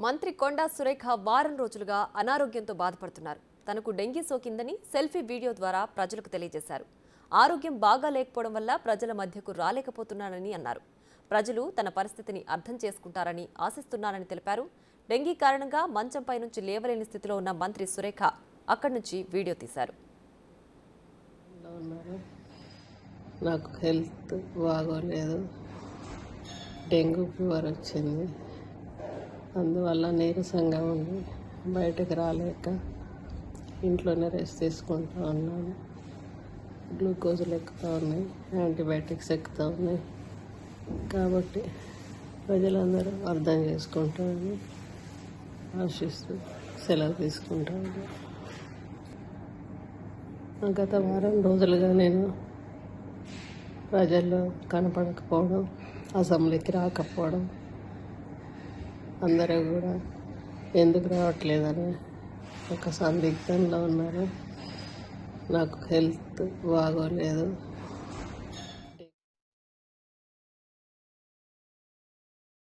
మంత్రి కొండా సురేఖ వారం రోజులుగా అనారోగ్యంతో బాధపడుతున్నారు తనకు డెంగీ సోకిందని సెల్ఫీ వీడియో ద్వారా ప్రజలకు తెలియజేశారు ఆరోగ్యం బాగా లేకపోవడం వల్ల ప్రజల మధ్యకు రాలేకపోతున్నానని అన్నారు ప్రజలు తన పరిస్థితిని అర్థం చేసుకుంటారని ఆశిస్తున్నారని తెలిపారు డెంగీ కారణంగా మంచంపై నుంచి లేవలేని స్థితిలో ఉన్న మంత్రి సురేఖ అక్కడి నుంచి వీడియో తీశారు ఎలా ఉన్నారు నాకు హెల్త్ బాగోలేదు డెంగ్యూ ఫీవర్ వచ్చింది అందువల్ల నీరసంగా ఉంది బయటకు రాలేక ఇంట్లోనే రెస్ట్ తీసుకుంటూ ఉన్నాను గ్లూకోజులు ఎక్కుతూ ఉన్నాయి యాంటీబయాటిక్స్ ఎక్కుతూ ఉన్నాయి కాబట్టి ప్రజలందరూ అర్థం చేసుకుంటారని ఆశిస్తూ సెలవు తీసుకుంటాను గత వారం రోజులుగా నేను ప్రజల్లో కనపడకపోవడం అసెంబ్లీకి రాకపోవడం అందరూ కూడా ఎందుకు రావట్లేదని ఒక సందిగ్ధంలో ఉన్నారు నాకు హెల్త్ బాగోలేదు